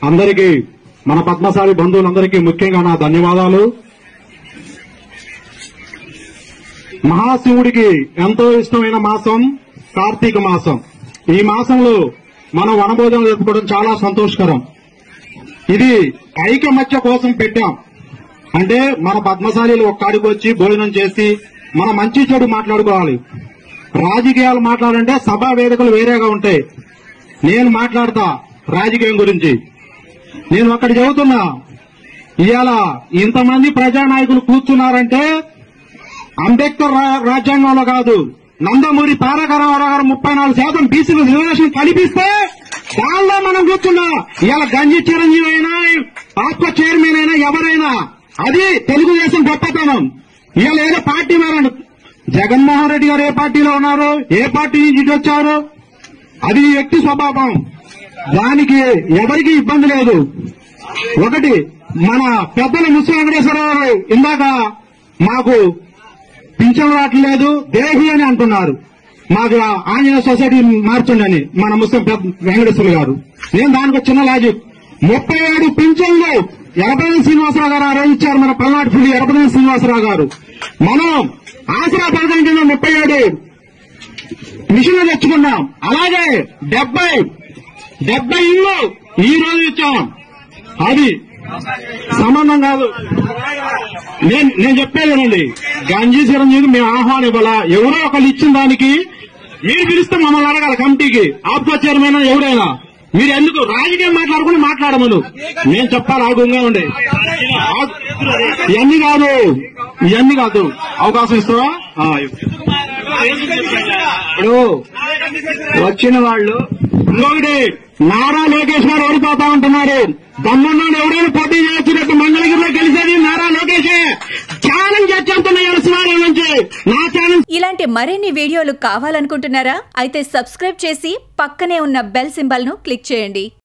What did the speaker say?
అందరికీ మన పద్మశాలి బంధువులందరికీ ముఖ్యంగా నా ధన్యవాదాలు మహాశివుడికి ఎంతో ఇష్టమైన మాసం కార్తీక మాసం ఈ మాసంలో మనం వనభోజనం జరుపుకోవడం చాలా సంతోషకరం ఇది ఐకమత్య కోసం పెట్టాం అంటే మన పద్మశాలీలు ఒక్కడికి వచ్చి భోజనం చేసి మన మంచి చెడు మాట్లాడుకోవాలి రాజకీయాలు మాట్లాడంటే సభా వేదికలు వేరేగా ఉంటాయి నేను మాట్లాడతా రాజకీయం గురించి నేను అక్కడ చెబుతున్నా ఇవాళ ఇంతమంది ప్రజానాయకులు కూర్చున్నారంటే అంబేద్కర్ రా- రాజ్యాంగంలో కాదు నందమూరి తారక రామారావు గారు ముప్పై నాలుగు శాతం బీసీలు రిజర్వేషన్ కల్పిస్తే దానిలో మనం కూర్చున్నా ఇవాళ గంజి చిరంజీవి అయినా ఆత్మ చైర్మన్ అయినా ఎవరైనా అది తెలుగుదేశం గొప్పతనం ఇవాళ ఏదో పార్టీ మారండి జగన్మోహన్ రెడ్డి గారు ఏ పార్టీలో ఉన్నారు ఏ పార్టీ నుంచి ఇటు వచ్చారు అది ఈ వ్యక్తి స్వభావం దానికి ఎవరికి ఇబ్బంది లేదు ఒకటి మన పెద్దలు ముస్లిం వెంకటేశ్వరరావు గారు ఇందాక మాకు పింఛన్ రావట్లేదు దేహి అని అంటున్నారు మాకు ఆంజనేయ సొసైటీ మార్చండి అని మన ముస్లిం పెద్ద వెంకటేశ్వర గారు నేను దానికి ఒక చిన్న లాజిక్ ముప్పై ఏడు పింఛన్లు ఎరపతి శ్రీనివాసరావు గారు ఆ రోజు ఇచ్చారు మన పల్నాడు పులి ఎరపతి శ్రీనివాసరావు గారు మనం ఆసరా పథకం కింద ముప్పై ఏడు మిషన్లు తెచ్చుకున్నాం అలాగే డెబ్బై డెబ్బై ఇల్లు ఈ రోజు ఇచ్చాం అది సంబంధం కాదు నేను నేను చెప్పేదేనండి గంజి చిరంజీవి మేము ఆహ్వానం ఇవ్వాలా ఎవరో ఒకళ్ళు ఇచ్చిన దానికి మీరు పిలిస్తే మమ్మల్ని అడగాలి కమిటీకి ఆప్కో చైర్మన్ ఎవరైనా మీరు ఎందుకు రాజకీయం మాట్లాడుకుని మాట్లాడమను నేను చెప్పాలి ఆగుంగా ఉండే ఆగు. ఇవన్నీ కాదు ఇవన్నీ కాదు అవకాశం ఇస్తావా ఆ, ఇవ్వు. ఇప్పుడు వచ్చిన వాళ్ళు ఇంకొకటి నారా లోకేష్ గారు ఓడిపోతా ఉంటున్నారు దమ్మున్నాడు ఎవరైనా పోటీ చేయొచ్చు రేపు మంగళగిరిలో గెలిచేది నారా లోకేషే ఛాలెంజ్ చేస్తున్నాయి శివాలయం నుంచి నా ఛాలెంజ్ ఇలాంటి మరిన్ని వీడియోలు కావాలనుకుంటున్నారా అయితే సబ్స్క్రైబ్ చేసి పక్కనే ఉన్న బెల్ సింబల్ ను క్లిక్ చేయండి